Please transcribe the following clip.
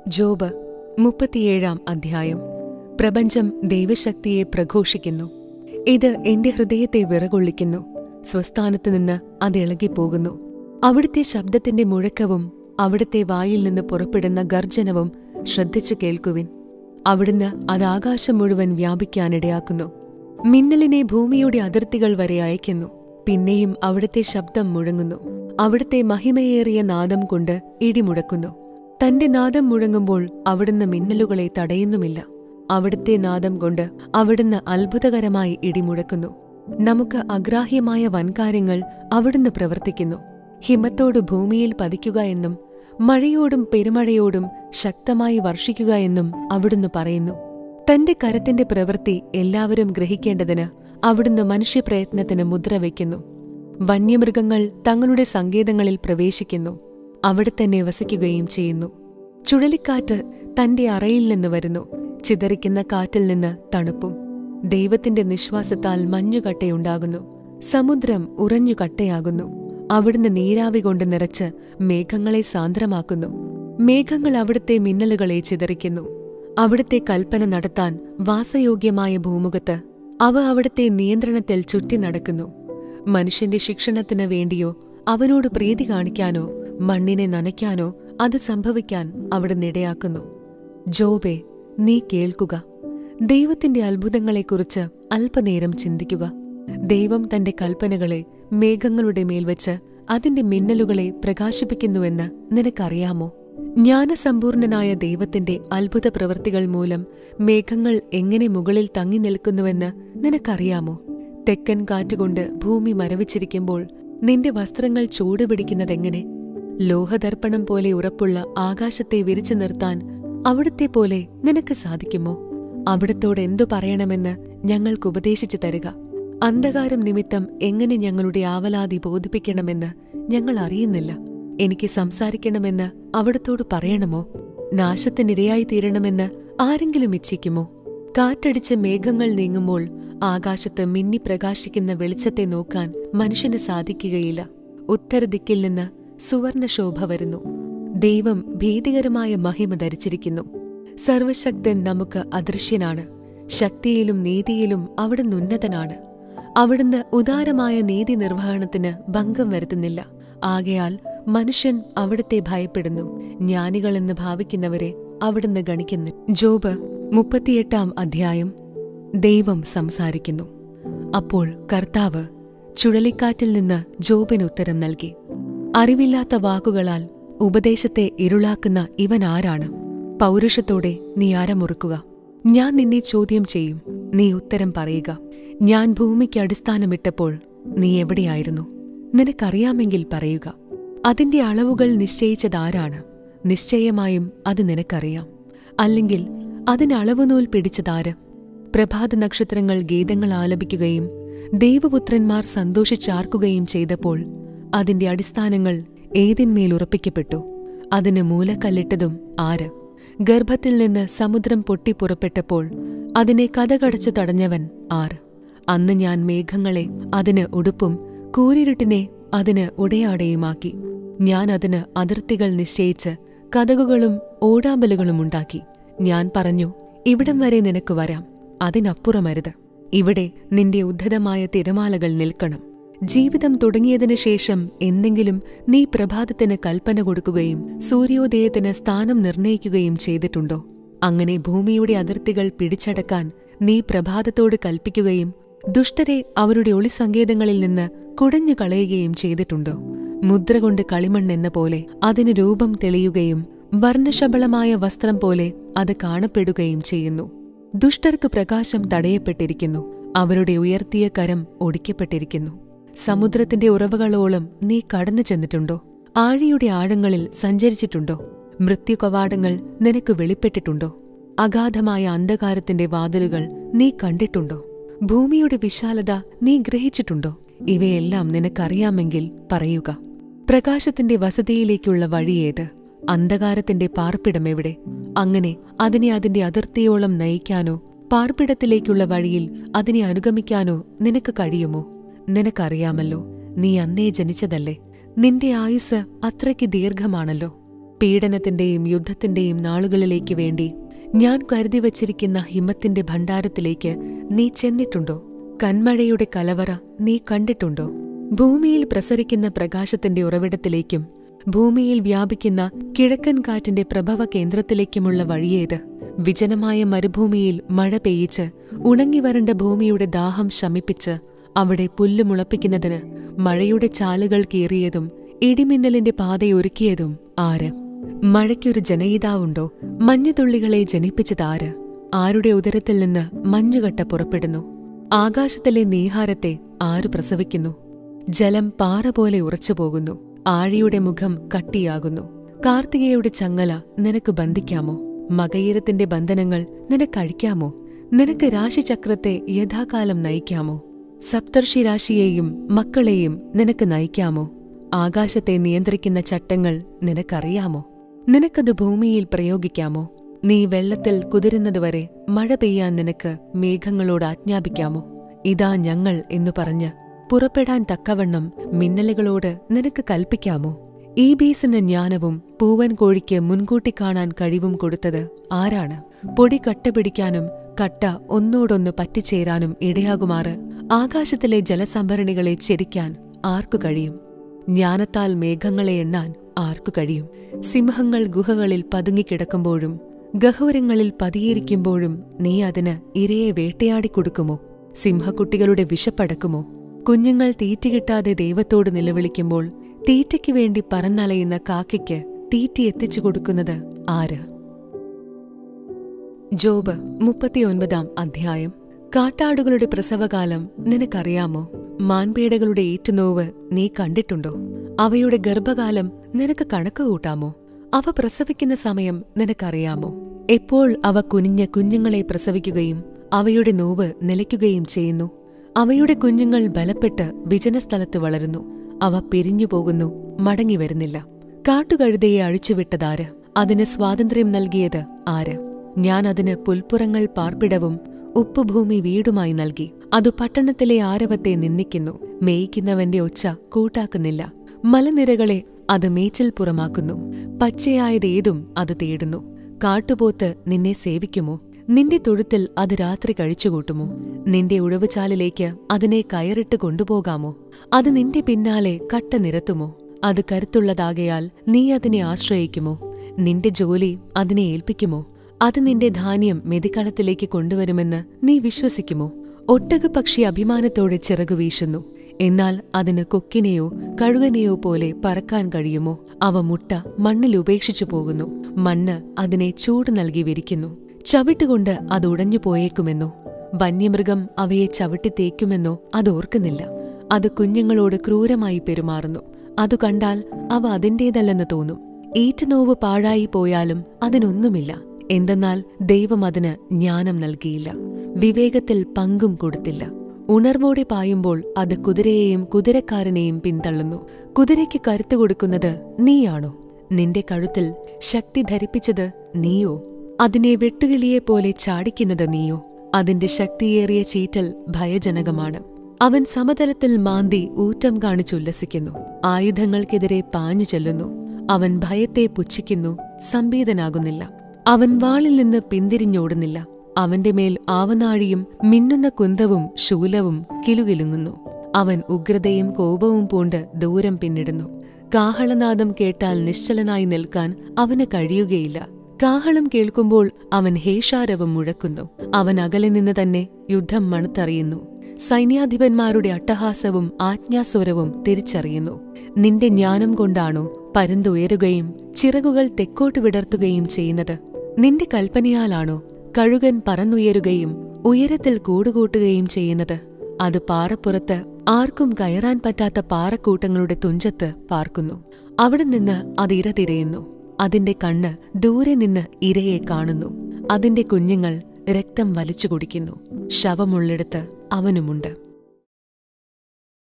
job മുപ്പത്തിയേഴാം അധ്യായം പ്രപഞ്ചം ദൈവശക്തിയെ പ്രഘോഷിക്കുന്നു ഇത് എന്റെ ഹൃദയത്തെ വിറകൊള്ളിക്കുന്നു സ്വസ്ഥാനത്ത് നിന്ന് അത് ഇളകിപ്പോകുന്നു അവിടുത്തെ ശബ്ദത്തിന്റെ മുഴക്കവും അവിടുത്തെ വായിൽ നിന്ന് പുറപ്പെടുന്ന ഗർജനവും ശ്രദ്ധിച്ചു കേൾക്കുവിൻ അവിടുന്ന് അത് ആകാശം മുഴുവൻ വ്യാപിക്കാനിടയാക്കുന്നു മിന്നലിനെ ഭൂമിയുടെ അതിർത്തികൾ വരെ അയക്കുന്നു പിന്നെയും അവിടുത്തെ ശബ്ദം മുഴങ്ങുന്നു അവിടുത്തെ മഹിമയേറിയ നാദം കൊണ്ട് ഇടിമുഴക്കുന്നു തന്റെ നാദം മുഴങ്ങുമ്പോൾ അവിടുന്ന് മിന്നലുകളെ തടയുന്നുമില്ല അവിടുത്തെ നാദം കൊണ്ട് അവിടുന്ന് അത്ഭുതകരമായി ഇടിമുഴക്കുന്നു നമുക്ക് അഗ്രാഹ്യമായ വൻകാര്യങ്ങൾ അവിടുന്ന് പ്രവർത്തിക്കുന്നു ഹിമത്തോട് ഭൂമിയിൽ പതിക്കുക എന്നും മഴയോടും പെരുമഴയോടും ശക്തമായി വർഷിക്കുക എന്നും അവിടുന്ന് പറയുന്നു തന്റെ കരത്തിന്റെ പ്രവൃത്തി എല്ലാവരും ഗ്രഹിക്കേണ്ടതിന് അവിടുന്ന് മനുഷ്യപ്രയത്നത്തിന് മുദ്ര വയ്ക്കുന്നു വന്യമൃഗങ്ങൾ തങ്ങളുടെ സങ്കേതങ്ങളിൽ പ്രവേശിക്കുന്നു അവിടെ തന്നെ വസിക്കുകയും ചെയ്യുന്നു ചുഴലിക്കാറ്റ് തന്റെ അറയിൽ നിന്ന് വരുന്നു ചിതറിക്കുന്ന കാറ്റിൽ നിന്ന് തണുപ്പും ദൈവത്തിന്റെ നിശ്വാസത്താൽ മഞ്ഞുകട്ടയുണ്ടാകുന്നു സമുദ്രം ഉറഞ്ഞു കട്ടയാകുന്നു അവിടുന്ന് നീരാവി കൊണ്ട് നിറച്ച് മേഘങ്ങളെ സാന്ദ്രമാക്കുന്നു മേഘങ്ങൾ അവിടുത്തെ മിന്നലുകളെ ചിതറിക്കുന്നു അവിടുത്തെ കൽപ്പന നടത്താൻ വാസയോഗ്യമായ ഭൂമുഖത്ത് അവ അവിടുത്തെ നിയന്ത്രണത്തിൽ ചുറ്റി നടക്കുന്നു മനുഷ്യന്റെ ശിക്ഷണത്തിന് വേണ്ടിയോ അവനോട് പ്രീതി കാണിക്കാനോ മണ്ണിനെ നനയ്ക്കാനോ അത് സംഭവിക്കാൻ അവിടുന്ന് ഇടയാക്കുന്നു ജോബെ നീ കേൾക്കുക ദൈവത്തിന്റെ അത്ഭുതങ്ങളെക്കുറിച്ച് അല്പനേരം ചിന്തിക്കുക ദൈവം തന്റെ കൽപ്പനകളെ മേഘങ്ങളുടെ മേൽ വെച്ച് അതിന്റെ മിന്നലുകളെ പ്രകാശിപ്പിക്കുന്നുവെന്ന് നിനക്കറിയാമോ ജ്ഞാനസമ്പൂർണനായ ദൈവത്തിന്റെ അത്ഭുത പ്രവൃത്തികൾ മൂലം മേഘങ്ങൾ എങ്ങനെ മുകളിൽ തങ്ങി നിൽക്കുന്നുവെന്ന് നിനക്കറിയാമോ തെക്കൻ കാറ്റുകൊണ്ട് ഭൂമി മരവിച്ചിരിക്കുമ്പോൾ നിന്റെ വസ്ത്രങ്ങൾ ചൂടുപിടിക്കുന്നതെങ്ങനെ ലോഹദർപ്പണം പോലെ ഉറപ്പുള്ള ആകാശത്തെ വിരിച്ചു നിർത്താൻ അവിടുത്തെ പോലെ നിനക്ക് സാധിക്കുമോ അവിടത്തോട് എന്തു പറയണമെന്ന് ഞങ്ങൾക്ക് ഉപദേശിച്ചു തരിക അന്ധകാരം നിമിത്തം എങ്ങനെ ഞങ്ങളുടെ ആവലാതി ബോധിപ്പിക്കണമെന്ന് ഞങ്ങൾ അറിയുന്നില്ല എനിക്ക് സംസാരിക്കണമെന്ന് അവിടത്തോട് പറയണമോ നാശത്തിനിരയായി തീരണമെന്ന് ആരെങ്കിലും ഇച്ഛിക്കുമോ കാറ്റടിച്ച് മേഘങ്ങൾ നീങ്ങുമ്പോൾ ആകാശത്ത് മിന്നി പ്രകാശിക്കുന്ന വെളിച്ചത്തെ നോക്കാൻ മനുഷ്യന് സാധിക്കുകയില്ല ഉത്തരദിക്കിൽ നിന്ന് സുവർണശോഭ വരുന്നു ദൈവം ഭീതികരമായ മഹിമ ധരിച്ചിരിക്കുന്നു സർവശക്തൻ നമുക്ക് അദൃശ്യനാണ് ശക്തിയിലും നീതിയിലും അവിടുന്ന് ഉന്നതനാണ് അവിടുന്ന് ഉദാരമായ നീതി നിർവഹണത്തിന് ഭംഗം വരുത്തുന്നില്ല ആകയാൽ മനുഷ്യൻ അവിടുത്തെ ഭയപ്പെടുന്നു ജ്ഞാനികളെന്ന് ഭാവിക്കുന്നവരെ അവിടുന്ന് ഗണിക്കുന്നു ജോബ് മുപ്പത്തിയെട്ടാം അധ്യായം ദൈവം സംസാരിക്കുന്നു അപ്പോൾ കർത്താവ് ചുഴലിക്കാറ്റിൽ നിന്ന് ജോബിന് ഉത്തരം നൽകി അറിവില്ലാത്ത വാക്കുകളാൽ ഉപദേശത്തെ ഇരുളാക്കുന്ന ഇവൻ ആരാണ് പൗരുഷത്തോടെ നീ അരമുറുക്കുക ഞാൻ നിന്നെ ചോദ്യം ചെയ്യും നീ ഉത്തരം പറയുക ഞാൻ ഭൂമിക്ക് അടിസ്ഥാനമിട്ടപ്പോൾ നീ എവിടെയായിരുന്നു നിനക്കറിയാമെങ്കിൽ പറയുക അതിന്റെ അളവുകൾ നിശ്ചയിച്ചതാരാണ് നിശ്ചയമായും അത് നിനക്കറിയാം അല്ലെങ്കിൽ അതിന് അളവുനൂൽ പിടിച്ചതാര് പ്രഭാത നക്ഷത്രങ്ങൾ ഗീതങ്ങൾ ആലപിക്കുകയും ദൈവപുത്രന്മാർ സന്തോഷിച്ചാർക്കുകയും ചെയ്തപ്പോൾ അതിന്റെ അടിസ്ഥാനങ്ങൾ ഏതിന്മേൽ ഉറപ്പിക്കപ്പെട്ടു അതിന് മൂലക്കല്ലിട്ടതും ആര് ഗർഭത്തിൽ നിന്ന് സമുദ്രം പൊട്ടിപ്പുറപ്പെട്ടപ്പോൾ അതിനെ കഥകടച്ചു തടഞ്ഞവൻ ആര് അന്ന് ഞാൻ മേഘങ്ങളെ അതിന് ഉടുപ്പും കൂരിരുട്ടിനെ അതിന് ഉടയാടയുമാക്കി ഞാൻ അതിന് അതിർത്തികൾ നിശ്ചയിച്ച് കഥകുകളും ഓടാമ്പലുകളും ഉണ്ടാക്കി ഞാൻ പറഞ്ഞു ഇവിടം വരെ നിനക്ക് വരാം അതിനപ്പുറമരുത് ഇവിടെ നിന്റെ ഉദ്ധതമായ തിരമാലകൾ നിൽക്കണം ജീവിതം തുടങ്ങിയതിനു ശേഷം എന്തെങ്കിലും നീ പ്രഭാതത്തിന് കൽപ്പന കൊടുക്കുകയും സൂര്യോദയത്തിന് സ്ഥാനം നിർണയിക്കുകയും ചെയ്തിട്ടുണ്ടോ അങ്ങനെ ഭൂമിയുടെ അതിർത്തികൾ പിടിച്ചടക്കാൻ നീ പ്രഭാതത്തോട് കൽപ്പിക്കുകയും ദുഷ്ടരെ അവരുടെ ഒളിസങ്കേതങ്ങളിൽ നിന്ന് കുടഞ്ഞു കളയുകയും ചെയ്തിട്ടുണ്ടോ മുദ്ര കൊണ്ട് കളിമണ്ണെന്ന പോലെ അതിന് രൂപം തെളിയുകയും വർണ്ണശബളമായ വസ്ത്രം പോലെ അത് കാണപ്പെടുകയും ചെയ്യുന്നു ദുഷ്ടർക്ക് പ്രകാശം തടയപ്പെട്ടിരിക്കുന്നു അവരുടെ ഉയർത്തിയ കരം ഒടിക്കപ്പെട്ടിരിക്കുന്നു സമുദ്രത്തിന്റെ ഉറവുകളോളം നീ കടന്നു ചെന്നിട്ടുണ്ടോ ആഴിയുടെ ആഴങ്ങളിൽ സഞ്ചരിച്ചിട്ടുണ്ടോ മൃത്യുകവാടങ്ങൾ നിനക്ക് വെളിപ്പെട്ടിട്ടുണ്ടോ അഗാധമായ അന്ധകാരത്തിന്റെ വാതിലുകൾ നീ കണ്ടിട്ടുണ്ടോ ഭൂമിയുടെ വിശാലത നീ ഗ്രഹിച്ചിട്ടുണ്ടോ ഇവയെല്ലാം നിനക്കറിയാമെങ്കിൽ പറയുക പ്രകാശത്തിന്റെ വസതിയിലേക്കുള്ള വഴിയേത് അന്ധകാരത്തിന്റെ പാർപ്പിടമെവിടെ അങ്ങനെ അതിനെ അതിന്റെ അതിർത്തിയോളം നയിക്കാനോ പാർപ്പിടത്തിലേക്കുള്ള വഴിയിൽ അതിനെ അനുഗമിക്കാനോ നിനക്ക് കഴിയുമോ നിനക്കറിയാമല്ലോ നീ അന്നേ ജനിച്ചതല്ലേ നിന്റെ ആയുസ് അത്രയ്ക്ക് ദീർഘമാണല്ലോ പീഡനത്തിന്റെയും യുദ്ധത്തിന്റെയും നാളുകളിലേക്ക് വേണ്ടി ഞാൻ കരുതി വച്ചിരിക്കുന്ന ഹിമത്തിന്റെ ഭണ്ഡാരത്തിലേക്ക് നീ ചെന്നിട്ടുണ്ടോ കന്മഴയുടെ കലവറ നീ കണ്ടിട്ടുണ്ടോ ഭൂമിയിൽ പ്രസരിക്കുന്ന പ്രകാശത്തിന്റെ ഉറവിടത്തിലേക്കും ഭൂമിയിൽ വ്യാപിക്കുന്ന കിഴക്കൻ കാറ്റിന്റെ പ്രഭവ കേന്ദ്രത്തിലേക്കുമുള്ള വഴിയേത് വിജനമായ മരുഭൂമിയിൽ മഴ പെയ്യിച്ച് ഉണങ്ങിവരണ്ട ഭൂമിയുടെ ദാഹം ശമിപ്പിച്ച് അവിടെ പുല്ല് മുളപ്പിക്കുന്നതിന് മഴയുടെ ചാലുകൾ കീറിയതും ഇടിമിന്നലിന്റെ പാതയൊരുക്കിയതും ആര് മഴയ്ക്കൊരു ജനയിതാവുണ്ടോ മഞ്ഞുതുള്ളികളെ ജനിപ്പിച്ചതാര് ആരുടെ ഉദരത്തിൽ നിന്ന് മഞ്ഞുകട്ട പുറപ്പെടുന്നു ആകാശത്തിലെ നീഹാരത്തെ ആര് പ്രസവിക്കുന്നു ജലം പാറ പോലെ ഉറച്ചുപോകുന്നു ആഴിയുടെ മുഖം കട്ടിയാകുന്നു കാർത്തികയുടെ ചങ്ങല നിനക്ക് ബന്ധിക്കാമോ മകയിരത്തിന്റെ ബന്ധനങ്ങൾ നിനക്കഴിക്കാമോ നിനക്ക് രാശിചക്രത്തെ യഥാകാലം നയിക്കാമോ സപ്തർഷി രാശിയെയും മക്കളെയും നിനക്ക് നയിക്കാമോ ആകാശത്തെ നിയന്ത്രിക്കുന്ന ചട്ടങ്ങൾ നിനക്കറിയാമോ നിനക്കത് ഭൂമിയിൽ പ്രയോഗിക്കാമോ നീ വെള്ളത്തിൽ കുതിരുന്നതുവരെ മഴ പെയ്യാൻ നിനക്ക് മേഘങ്ങളോട് ആജ്ഞാപിക്കാമോ ഇതാ ഞങ്ങൾ എന്നു പറഞ്ഞ് പുറപ്പെടാൻ തക്കവണ്ണം മിന്നലുകളോട് നിനക്ക് കൽപ്പിക്കാമോ ഈ ബീസിന് ജ്ഞാനവും പൂവൻ കോഴിക്ക് മുൻകൂട്ടി കാണാൻ കഴിവും കൊടുത്തത് ആരാണ് പൊടി കട്ടപിടിക്കാനും കട്ട ഒന്നോടൊന്ന് പറ്റിച്ചേരാനും ഇടയാകുമാറ് ആകാശത്തിലെ ജലസംഭരണികളെ ചെരിക്കാൻ ആർക്കു കഴിയും ജ്ഞാനത്താൽ മേഘങ്ങളെ എണ്ണാൻ ആർക്കു കഴിയും സിംഹങ്ങൾ ഗുഹകളിൽ പതുങ്ങിക്കിടക്കുമ്പോഴും ഗഹ്വരങ്ങളിൽ പതിയിരിക്കുമ്പോഴും നീ അതിന് ഇരയെ വേട്ടയാടി കൊടുക്കുമോ സിംഹക്കുട്ടികളുടെ വിശപ്പടക്കുമോ കുഞ്ഞുങ്ങൾ തീറ്റ കിട്ടാതെ ദൈവത്തോട് നിലവിളിക്കുമ്പോൾ തീറ്റയ്ക്ക് വേണ്ടി പറന്നലയുന്ന കാക്കയ്ക്ക് തീറ്റ എത്തിച്ചു കൊടുക്കുന്നത് ആര് ജോബ് മുപ്പത്തിയൊൻപതാം അധ്യായം കാട്ടാടുകളുടെ പ്രസവകാലം നിനക്കറിയാമോ മാൻപേടകളുടെ ഏറ്റുനോവ് നീ കണ്ടിട്ടുണ്ടോ അവയുടെ ഗർഭകാലം നിനക്ക് കണക്ക് കൂട്ടാമോ അവ പ്രസവിക്കുന്ന സമയം നിനക്കറിയാമോ എപ്പോൾ അവ കുനിഞ്ഞ കുഞ്ഞുങ്ങളെ പ്രസവിക്കുകയും അവയുടെ നോവ് നിലയ്ക്കുകയും ചെയ്യുന്നു അവയുടെ കുഞ്ഞുങ്ങൾ ബലപ്പെട്ട് വിജനസ്ഥലത്ത് വളരുന്നു അവ പിരിഞ്ഞു പോകുന്നു മടങ്ങി വരുന്നില്ല കാട്ടുകഴുതയെ അഴിച്ചുവിട്ടതാര് അതിന് സ്വാതന്ത്ര്യം നൽകിയത് ആര് ഞാൻ അതിന് പുൽപ്പുറങ്ങൾ പാർപ്പിടവും ഉപ്പുഭൂമി വീടുമായി നൽകി അതു പട്ടണത്തിലെ ആരവത്തെ നിന്ദിക്കുന്നു മേയ്ക്കുന്നവന്റെ ഒച്ച കൂട്ടാക്കുന്നില്ല മലനിരകളെ അത് മേച്ചിൽ പുറമാക്കുന്നു പച്ചയായതേതും അത് തേടുന്നു കാട്ടുപോത്ത് നിന്നെ സേവിക്കുമോ നിന്റെ തൊഴുത്തിൽ അത് രാത്രി കഴിച്ചുകൂട്ടുമോ നിന്റെ ഉഴവുചാലിലേക്ക് അതിനെ കയറിട്ട് കൊണ്ടുപോകാമോ അത് നിന്റെ പിന്നാലെ കട്ട നിരത്തുമോ അത് കരുത്തുള്ളതാകയാൽ നീ അതിനെ ആശ്രയിക്കുമോ നിന്റെ ജോലി അതിനെ ഏൽപ്പിക്കുമോ അത് നിന്റെ ധാന്യം മെതിക്കളത്തിലേക്ക് കൊണ്ടുവരുമെന്ന് നീ വിശ്വസിക്കുമോ ഒട്ടകപക്ഷി അഭിമാനത്തോടെ ചിറകു വീശുന്നു എന്നാൽ അതിന് കൊക്കിനെയോ കഴുകനെയോ പോലെ പറക്കാൻ കഴിയുമോ അവ മുട്ട മണ്ണിൽ ഉപേക്ഷിച്ചു പോകുന്നു മണ്ണ് അതിനെ ചൂട് നൽകി വിരിക്കുന്നു ചവിട്ടുകൊണ്ട് അത് ഉടഞ്ഞു പോയേക്കുമെന്നോ വന്യമൃഗം അവയെ ചവിട്ടി തേക്കുമെന്നോ അത് ഓർക്കുന്നില്ല അത് കുഞ്ഞുങ്ങളോട് ക്രൂരമായി പെരുമാറുന്നു അതു കണ്ടാൽ അവ അതിന്റേതല്ലെന്ന് തോന്നും ഈറ്റുനോവ് പാഴായി പോയാലും അതിനൊന്നുമില്ല എന്തെന്നാൽ ദൈവം അതിന് ജ്ഞാനം നൽകിയില്ല വിവേകത്തിൽ പങ്കും കൊടുത്തില്ല ഉണർവോടെ പായുമ്പോൾ അത് കുതിരയെയും കുതിരക്കാരനെയും പിന്തള്ളുന്നു കുതിരയ്ക്ക് കരുത്തു കൊടുക്കുന്നത് നീയാണോ നിന്റെ കഴുത്തിൽ ശക്തി ധരിപ്പിച്ചത് നീയോ അതിനെ വെട്ടുകിളിയെപ്പോലെ ചാടിക്കുന്നത് നീയോ അതിന്റെ ശക്തിയേറിയ ചീറ്റൽ ഭയജനകമാണ് അവൻ സമതലത്തിൽ മാന്തി ഊറ്റം കാണിച്ചുല്ലസിക്കുന്നു ആയുധങ്ങൾക്കെതിരെ പാഞ്ഞു ചെല്ലുന്നു അവൻ ഭയത്തെ പുച്ഛിക്കുന്നു സംഭീതനാകുന്നില്ല അവൻ വാളിൽ നിന്ന് പിന്തിരിഞ്ഞോടുന്നില്ല അവന്റെ മേൽ ആവനാഴിയും മിന്നുന്ന കുന്തവും ശൂലവും കിലുകിലുങ്ങുന്നു അവൻ ഉഗ്രതയും കോപവും പൂണ്ട് ദൂരം പിന്നിടുന്നു കാഹളനാദം കേട്ടാൽ നിശ്ചലനായി നിൽക്കാൻ അവന് കഴിയുകയില്ല കാഹളം കേൾക്കുമ്പോൾ അവൻ ഹേഷാരവം മുഴക്കുന്നു അവൻ അകലെ നിന്ന് തന്നെ യുദ്ധം മണത്തറിയുന്നു സൈന്യാധിപന്മാരുടെ അട്ടഹാസവും ആജ്ഞാസ്വരവും തിരിച്ചറിയുന്നു നിന്റെ ജ്ഞാനം കൊണ്ടാണോ പരന്തുയരുകയും ചിറകുകൾ തെക്കോട്ട് വിടർത്തുകയും ചെയ്യുന്നത് നിന്റെ കൽപ്പനയാലാണോ കഴുകൻ പറന്നുയരുകയും ഉയരത്തിൽ കൂടുകൂട്ടുകയും ചെയ്യുന്നത് അത് പാറപ്പുറത്ത് ആർക്കും കയറാൻ പറ്റാത്ത പാറക്കൂട്ടങ്ങളുടെ തുഞ്ചത്ത് പാർക്കുന്നു അവിടെ നിന്ന് അത് ഇര തിരയുന്നു അതിന്റെ കണ്ണ് ദൂരെ നിന്ന് ഇരയെ കാണുന്നു അതിന്റെ കുഞ്ഞുങ്ങൾ രക്തം വലിച്ചു കുടിക്കുന്നു ശവമുള്ളിടത്ത് അവനുമുണ്ട്